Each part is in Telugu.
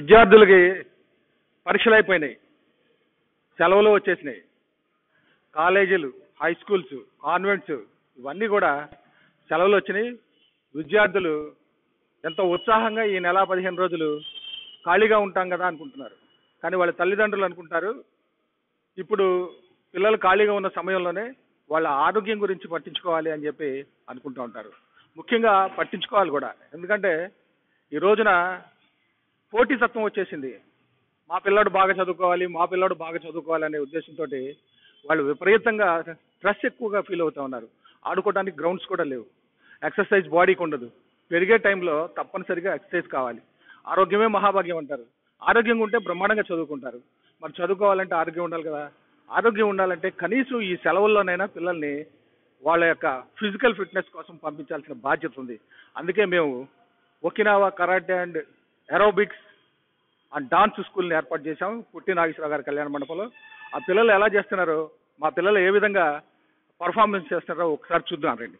విద్యార్థులకి పరీక్షలు అయిపోయినాయి సెలవులు వచ్చేసినాయి కాలేజీలు హై స్కూల్స్ కాన్వెంట్స్ ఇవన్నీ కూడా సెలవులు వచ్చినాయి విద్యార్థులు ఎంతో ఉత్సాహంగా ఈ నెల పదిహేను రోజులు ఖాళీగా ఉంటాం కదా అనుకుంటున్నారు కానీ వాళ్ళ తల్లిదండ్రులు అనుకుంటారు ఇప్పుడు పిల్లలు ఖాళీగా ఉన్న సమయంలోనే వాళ్ళ ఆరోగ్యం గురించి పట్టించుకోవాలి అని చెప్పి అనుకుంటూ ఉంటారు ముఖ్యంగా పట్టించుకోవాలి కూడా ఎందుకంటే ఈ రోజున పోటీతత్వం వచ్చేసింది మా పిల్లాడు బాగా చదువుకోవాలి మా పిల్లాడు బాగా చదువుకోవాలి అనే ఉద్దేశంతో వాళ్ళు విపరీతంగా స్ట్రెస్ ఎక్కువగా ఫీల్ అవుతా ఉన్నారు ఆడుకోవడానికి గ్రౌండ్స్ కూడా లేవు ఎక్సర్సైజ్ బాడీకి ఉండదు పెరిగే టైంలో తప్పనిసరిగా ఎక్సర్సైజ్ కావాలి ఆరోగ్యమే మహాభాగ్యం అంటారు ఆరోగ్యంగా ఉంటే బ్రహ్మాండంగా చదువుకుంటారు మరి చదువుకోవాలంటే ఆరోగ్యం ఉండాలి కదా ఆరోగ్యం ఉండాలంటే కనీసం ఈ సెలవుల్లోనైనా పిల్లల్ని వాళ్ళ యొక్క ఫిజికల్ ఫిట్నెస్ కోసం పంపించాల్సిన బాధ్యత ఉంది అందుకే మేము Okinawa karate and aerobics and dance స్కూల్ని ఏర్పాటు చేశాం పుట్టి నాగేశ్వరరావు గారి కళ్యాణ మండపంలో ఆ పిల్లలు ఎలా చేస్తున్నారో మా పిల్లలు ఏ విధంగా పర్ఫార్మెన్స్ చేస్తున్నారో ఒకసారి చూద్దాం రండి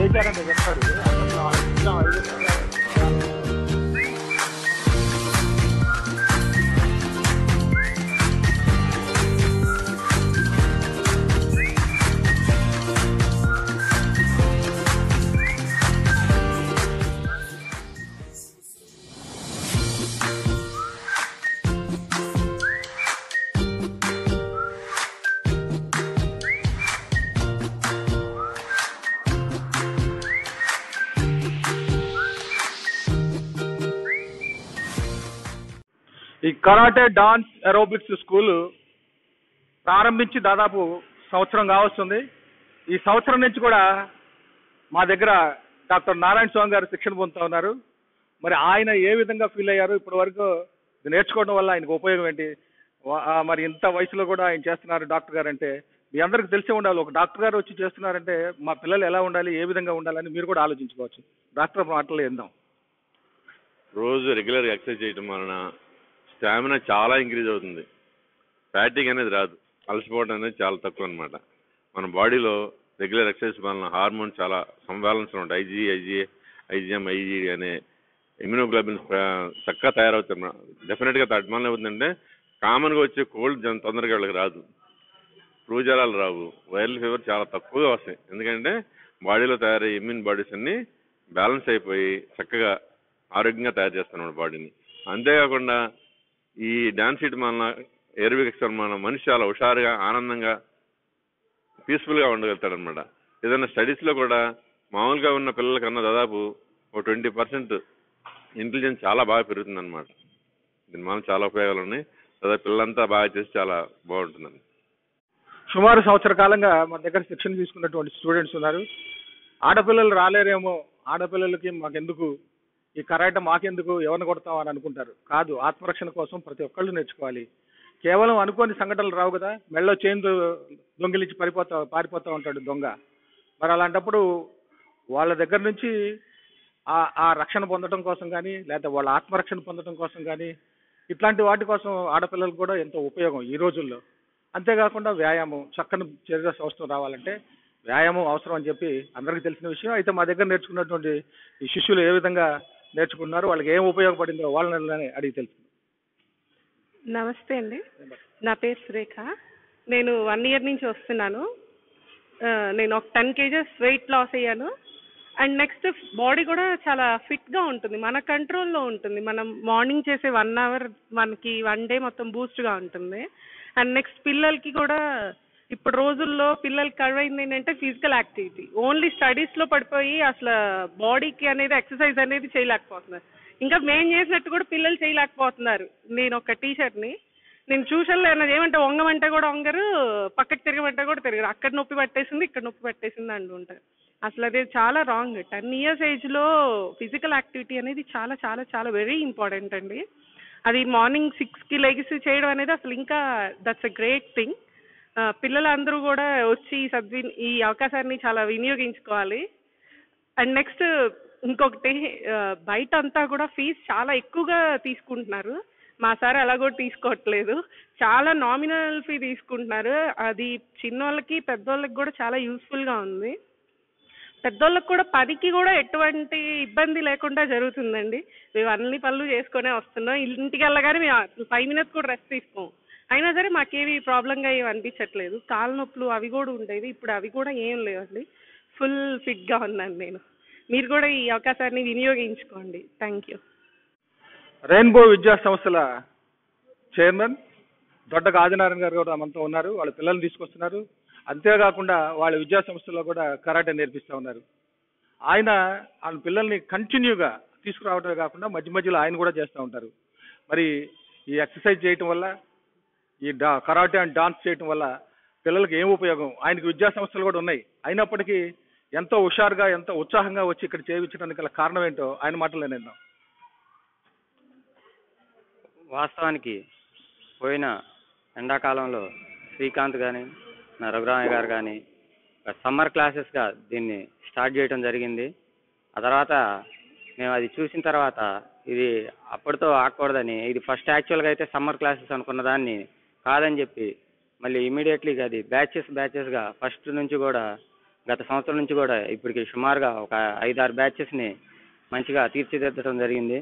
చేశారంటే చెప్తాడు అసలు ఆ విషయం ఐదు ఈ కరాటే డాన్స్ ఏరోబిక్స్ స్కూల్ ప్రారంభించి దాదాపు సంవత్సరం కావస్తుంది ఈ సంవత్సరం నుంచి కూడా మా దగ్గర డాక్టర్ నారాయణ స్వామి గారు శిక్షణ పొందుతూ ఉన్నారు మరి ఆయన ఏ విధంగా ఫీల్ అయ్యారు ఇప్పటి వరకు ఇది నేర్చుకోవడం వల్ల ఆయనకు ఉపయోగం ఏంటి వా- ఆ మరి ఇంత వయసులో కూడా ఆయన చేస్తున్నారు డాక్టర్ గారు అంటే మీ అందరికి తెలిసే ఉండాలి ఒక డాక్టర్ గారు వచ్చి చేస్తున్నారంటే మా పిల్లలు ఎలా ఉండాలి ఏ విధంగా ఉండాలని మీరు కూడా ఆలోచించుకోవచ్చు డాక్టర్ మాటలు ఏందాం రోజు రెగ్యులర్గా ఎక్సర్సైజ్ చేయడం వలన స్టామినా చాలా ఇంక్రీజ్ అవుతుంది ఫ్యాటిక్ అనేది రాదు అలసిపోవడం అనేది చాలా తక్కువ అనమాట మన బాడీలో రెగ్యులర్ ఎక్సర్సైజ్ వలన హార్మోన్ చాలా సంబ్యాలెన్స్ ఉంటాయి ఐజీ ఐజీ ఐజిఎం ఐజీ అనే ఇమ్యూనోగ్లోబిన్ చక్కగా తయారవుతాయి డెఫినెట్గా దాటి వలన ఏమవుతుందంటే కామన్గా వచ్చే కోల్డ్ తొందరగా వాళ్ళకి రాదు ఫ్లూ జ్వరాలు రావు వైరల్ ఫీవర్ చాలా తక్కువగా వస్తాయి ఎందుకంటే బాడీలో తయారయ్యే ఇమ్యూన్ బాడీస్ అన్ని బ్యాలెన్స్ అయిపోయి చక్కగా ఆరోగ్యంగా తయారు చేస్తాను బాడీని అంతేకాకుండా ఈ డాన్స్ చేయడం వలన ఎయిర్విక్స్ వలన మనిషి చాలా హుషారుగా ఆనందంగా పీస్ఫుల్గా ఉండగలుగుతాడు అనమాట ఏదైనా స్టడీస్లో కూడా మామూలుగా ఉన్న పిల్లల కన్నా దాదాపు ఒక ట్వంటీ పర్సెంట్ ఇంటెలిజెన్స్ చాలా బాగా పెరుగుతుంది అనమాట దీని వల్ల చాలా ఉపయోగాలు ఉన్నాయి దాదాపు పిల్లలంతా బాగా చేసి చాలా బాగుంటుందండి సుమారు సంవత్సర కాలంగా మన దగ్గర శిక్షణ తీసుకున్నటువంటి స్టూడెంట్స్ ఉన్నారు ఆడపిల్లలు రాలేరేమో ఆడపిల్లలకి మాకెందుకు ఈ కరాటే మాకెందుకు ఎవరిని కొడతాం అని అనుకుంటారు కాదు ఆత్మరక్షణ కోసం ప్రతి ఒక్కళ్ళు నేర్చుకోవాలి కేవలం అనుకోని సంఘటనలు రావు కదా మెళ్ళో చేను దొ- దొంగిలించి పడిపోతా పారిపోతా ఉంటాడు దొంగ మరి అలాంటప్పుడు వాళ్ళ దగ్గర నుంచి ఆ ఆ రక్షణ పొందడం కోసం కానీ లేదా వాళ్ళ ఆత్మరక్షణ పొందడం కోసం కానీ ఇట్లాంటి వాటి కోసం ఆడపిల్లలకు కూడా ఎంతో ఉపయోగం ఈ రోజుల్లో అంతేకాకుండా వ్యాయామం చక్కని శరీర సౌష్ఠవం రావాలంటే వ్యాయామం అవసరం అని చెప్పి అందరికీ తెలిసిన విషయం అయితే మా దగ్గర నేర్చుకున్నటువంటి ఈ శిష్యులు ఏ విధంగా నేర్చుకున్నారు వాళ్ళకి ఏం ఉపయోగపడిందో వాళ్ళని అడిగి తెలుసుకుందాం నమస్తే అండి నా పేరు సురేఖ నేను వన్ ఇయర్ నుంచి వస్తున్నాను ఆ, నేను ఒక టెన్ కేజెస్ వెయిట్ లాస్ అయ్యాను అండ్ నెక్స్ట్ బాడీ కూడా చాలా ఫిట్గా ఉంటుంది మన కంట్రోల్లో ఉంటుంది మనం మార్నింగ్ చేసే వన్ అవర్ మనకి వన్ డే మొత్తం బూస్ట్గా ఉంటుంది అండ్ నెక్స్ట్ పిల్లలకి కూడా ఇప్పుడు రోజుల్లో పిల్లలకి కరువైంది ఏంటంటే ఫిజికల్ యాక్టివిటీ ఓన్లీ స్టడీస్లో పడిపోయి అసలు బాడీకి అనేది ఎక్సర్సైజ్ అనేది చేయలేకపోతున్నారు ఇంకా మేము చేసినట్టు కూడా పిల్లలు చేయలేకపోతున్నారు నేను ఒక టీచర్ని నేను ట్యూషన్లో ఏమన్నా ఏమంటే వంగమంటే కూడా వంగరు పక్కకి తిరగమంటే కూడా తిరగరు అక్కడ నొప్పి పట్టేసింది ఇక్కడ నొప్పి పట్టేసింది అంటుంటారు అసలు అది చాలా రాంగ్ టెన్ ఇయర్స్ ఏజ్లో ఫిజికల్ యాక్టివిటీ అనేది చాలా చాలా చాలా వెరీ ఇంపార్టెంట్ అండి అది మార్నింగ్ సిక్స్కి లెగిసి చేయడం అనేది అసలు ఇంకా దట్స్ ఎ గ్రేట్ థింగ్ పిల్లలందరూ కూడా వచ్చి ఈ సద్వి ఈ అవకాశాన్ని చాలా వినియోగించుకోవాలి అండ్ నెక్స్ట్ ఇంకొకటి ఆ, బయట అంతా కూడా ఫీజు చాలా ఎక్కువగా తీసుకుంటున్నారు మా సార్ అలా కూడా తీసుకోవట్లేదు చాలా నామినల్ ఫీ తీసుకుంటున్నారు అది చిన్నోళ్ళకి పెద్దోళ్ళకి కూడా చాలా యూస్ఫుల్గా ఉంది పెద్దోళ్ళకి కూడా పనికి కూడా ఎటువంటి ఇబ్బంది లేకుండా జరుగుతుందండి మేము అన్ని పనులు చేసుకునే వస్తున్నాం ఇంటికి వెళ్ళగానే మేము ఫైవ్ మినిట్స్ కూడా రెస్ట్ తీసుకోం అయినా సరే మాకేవి ప్రాబ్లంగా ఏమి అనిపించట్లేదు కాళ్ళ నొప్పులు అవి కూడా ఉండేవి ఇప్పుడు అవి కూడా ఏం లేవండి ఫుల్ ఫిట్గా ఉన్నాను నేను మీరు కూడా ఈ అవకాశాన్ని వినియోగించుకోండి థ్యాంక్ యూ రెయిన్బో విద్యా సంస్థల చైర్మన్ దొడ్డక ఆదినారాయణ గారు కూడా మనతో ఉన్నారు వాళ్ళ పిల్లల్ని తీసుకొస్తున్నారు అంతేకాకుండా వాళ్ళ విద్యా సంస్థలో కూడా కరాటే నేర్పిస్తూ ఉన్నారు ఆయన వాళ్ళ పిల్లల్ని కంటిన్యూగా తీసుకురావడమే కాకుండా మధ్య మధ్యలో ఆయన కూడా చేస్తూ ఉంటారు మరి ఈ ఎక్సర్సైజ్ చేయటం వల్ల ఈ డా కరాటే అండ్ డాన్స్ చేయటం వల్ల పిల్లలకి ఏం ఉపయోగం ఆయనకి విద్యా సంస్థలు కూడా ఉన్నాయి అయినప్పటికీ ఎంతో హుషారుగా ఎంతో ఉత్సాహంగా వచ్చి ఇక్కడ చేయించడానికి గల కారణం ఏంటో ఆయన మాటలు నేను వాస్తవానికి పోయిన ఎండాకాలంలో శ్రీకాంత్ కానీ రఘురామయ్య గారు కానీ సమ్మర్ క్లాసెస్గా దీన్ని స్టార్ట్ చేయడం జరిగింది ఆ తర్వాత మేము అది చూసిన తర్వాత ఇది అప్పటితో ఆగకూడదని ఇది ఫస్ట్ యాక్చువల్గా అయితే సమ్మర్ క్లాసెస్ అనుకున్న దాన్ని కాదని చెప్పి మళ్ళీ ఇమీడియట్లీ అది బ్యాచెస్ బ్యాచెస్గా ఫస్ట్ నుంచి కూడా గత సంవత్సరం నుంచి కూడా ఇప్పటికి సుమారుగా ఒక ఐదారు బ్యాచెస్ని మంచిగా తీర్చిదిద్దడం జరిగింది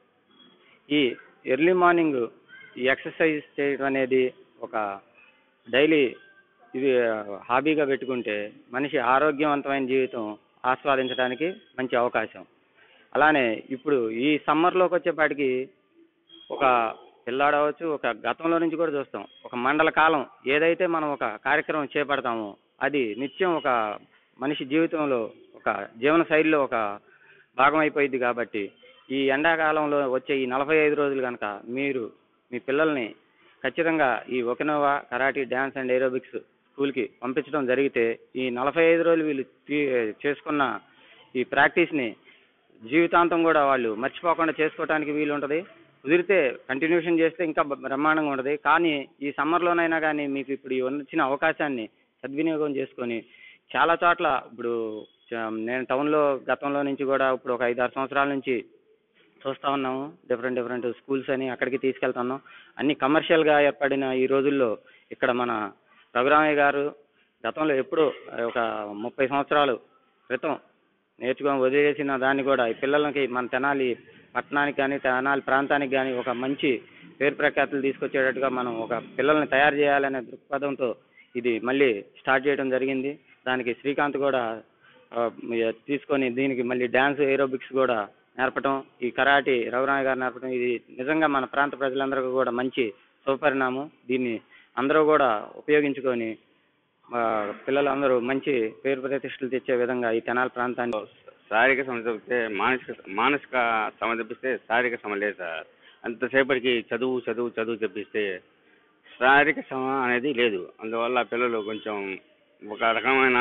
ఈ ఎర్లీ మార్నింగ్ ఈ ఎక్సర్సైజ్ చేయడం అనేది ఒక డైలీ ఇది హాబీగా పెట్టుకుంటే మనిషి ఆరోగ్యవంతమైన జీవితం ఆస్వాదించడానికి మంచి అవకాశం అలానే ఇప్పుడు ఈ సమ్మర్లోకి వచ్చేపాటికి ఒక పిల్లాడు అవ్వచ్చు ఒక గతంలో నుంచి కూడా చూస్తాం ఒక మండల కాలం ఏదైతే మనం ఒక కార్యక్రమం చేపడతామో అది నిత్యం ఒక మనిషి జీవితంలో ఒక జీవన శైలిలో ఒక భాగం అయిపోయింది కాబట్టి ఈ ఎండాకాలంలో వచ్చే ఈ నలభై ఐదు రోజులు కనుక మీరు మీ పిల్లల్ని ఖచ్చితంగా ఈ Okinawa karate dance and aerobics స్కూల్కి పంపించడం జరిగితే ఈ నలభై ఐదు రోజులు వీళ్ళు తీ- చేసుకున్న ఈ ప్రాక్టీస్ని జీవితాంతం కూడా వాళ్ళు మర్చిపోకుండా చేసుకోవడానికి వీలు ఉంటుంది కుదిరితే కంటిన్యూషన్ చేస్తే ఇంకా బ- బ్రహ్మాండంగా ఉంటుంది కానీ ఈ సమ్మర్లోనైనా కానీ మీకు ఇప్పుడు ఈ వచ్చిన అవకాశాన్ని సద్వినియోగం చేసుకొని చాలా చోట్ల ఇప్పుడు చ- నేను టౌన్లో గతంలో నుంచి కూడా ఇప్పుడు ఒక ఐదారు సంవత్సరాల నుంచి చూస్తూ ఉన్నాము డిఫరెంట్ డిఫరెంట్ స్కూల్స్ అని అక్కడికి తీసుకెళ్తున్నాం అన్ని కమర్షియల్గా ఏర్పడిన ఈ రోజుల్లో ఇక్కడ మన రఘురామయ్య గారు గతంలో ఎప్పుడో ఒక ముప్పై సంవత్సరాలు క్రితం నేర్చుకొని వదిలేసిన దాన్ని కూడా ఈ పిల్లలకి మన తెనాలి పట్టణానికి కానీ తెనాలి ప్రాంతానికి కానీ ఒక మంచి పేరు ప్రఖ్యాతులు తీసుకొచ్చేటట్టుగా మనం ఒక పిల్లల్ని తయారు చేయాలనే దృక్పథంతో ఇది మళ్ళీ స్టార్ట్ చేయడం జరిగింది దానికి శ్రీకాంత్ కూడా ఆ, మ- తీసుకొని దీనికి మళ్ళీ డ్యాన్స్ ఏరోబిక్స్ కూడా నేర్పటం ఈ కరాటి రఘురామయ్య గారు నేర్పటం ఇది నిజంగా మన ప్రాంత ప్రజలందరికీ కూడా మంచి శుభపరిణామం దీన్ని అందరూ కూడా ఉపయోగించుకొని ఆ, పిల్లలందరూ మంచి పేరు ప్రతిష్టలు తెచ్చే విధంగా ఈ తెనాలి ప్రాంతాన్ని శారీరక శ్రమ తప్పితే మానసిక మానసిక శ్రమ తప్పిస్తే శారీరక శ్రమ లేదు సార్ అంతసేపటికి చదువు చదువు చదువు తప్పిస్తే శారీరక శ్రమ అనేది లేదు అందువల్ల పిల్లలు కొంచెం ఒక రకమైన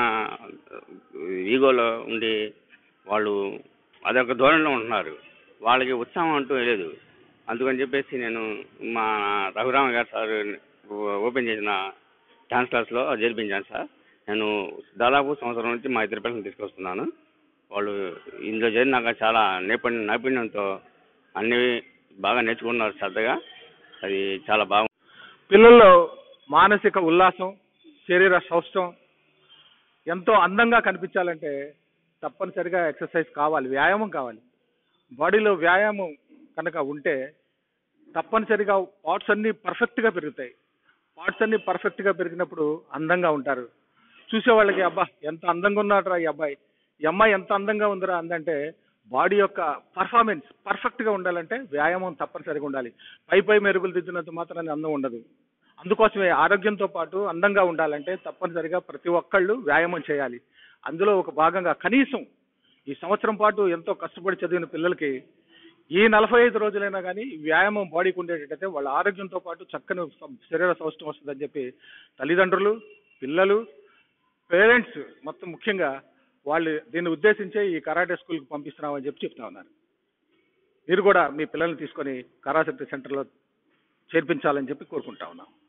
ఈగోలో ఉండి వాళ్ళు అదొక ధోరణిలో ఉంటున్నారు వాళ్ళకి ఉత్సాహం అంటూ లేదు అందుకని చెప్పేసి నేను మా రఘురామ గారు సార్ ఓపెన్ చేసిన డాన్స్ క్లాస్లో జరిపించాను సార్ నేను దాదాపు సంవత్సరం నుంచి మా ఇద్దరు పిల్లల్ని తీసుకొస్తున్నాను వాళ్ళు ఇందులో చేరినాక చాలా నైపుణ్యం నైపుణ్యంతో అన్ని బాగా నేర్చుకున్నారు శ్రద్ధగా అది చాలా బాగా పిల్లల్లో మానసిక ఉల్లాసం శరీర సౌష్ఠవం ఎంతో అందంగా కనిపించాలంటే తప్పనిసరిగా ఎక్సర్సైజ్ కావాలి వ్యాయామం కావాలి బాడీలో వ్యాయామం కనుక ఉంటే తప్పనిసరిగా పార్ట్స్ అన్ని పర్ఫెక్ట్గా పెరుగుతాయి పార్ట్స్ అన్ని పర్ఫెక్ట్గా పెరిగినప్పుడు అందంగా ఉంటారు చూసే వాళ్ళకి అబ్బా ఎంత అందంగా ఉన్నాడురా ఈ అబ్బాయి ఈ అమ్మాయి ఎంత అందంగా ఉందిరా అందంటే బాడీ యొక్క పర్ఫార్మెన్స్ పర్ఫెక్ట్గా ఉండాలంటే వ్యాయామం తప్పనిసరిగా ఉండాలి పై పై మెరుగులు దిద్దినంత మాత్రాన్ని అందం ఉండదు అందుకోసమే ఆరోగ్యంతో పాటు అందంగా ఉండాలంటే తప్పనిసరిగా ప్రతి ఒక్కళ్ళు వ్యాయామం చేయాలి అందులో ఒక భాగంగా కనీసం ఈ సంవత్సరం పాటు ఎంతో కష్టపడి చదివిన పిల్లలకి ఈ నలభై ఐదు రోజులైనా కానీ వ్యాయామం బాడీకి ఉండేటట్టయితే వాళ్ళ ఆరోగ్యంతో పాటు చక్కని సం- శరీర సౌష్ఠం వస్తుందని చెప్పి తల్లిదండ్రులు పిల్లలు పేరెంట్స్ మొత్తం ముఖ్యంగా వాళ్ళు దీన్ని ఉద్దేశించే ఈ కరాటే స్కూల్కి పంపిస్తున్నామని చెప్పి చెప్తా ఉన్నారు మీరు కూడా మీ పిల్లల్ని తీసుకొని కరాశక్తి సెంటర్లో చేర్పించాలని చెప్పి కోరుకుంటా ఉన్నాం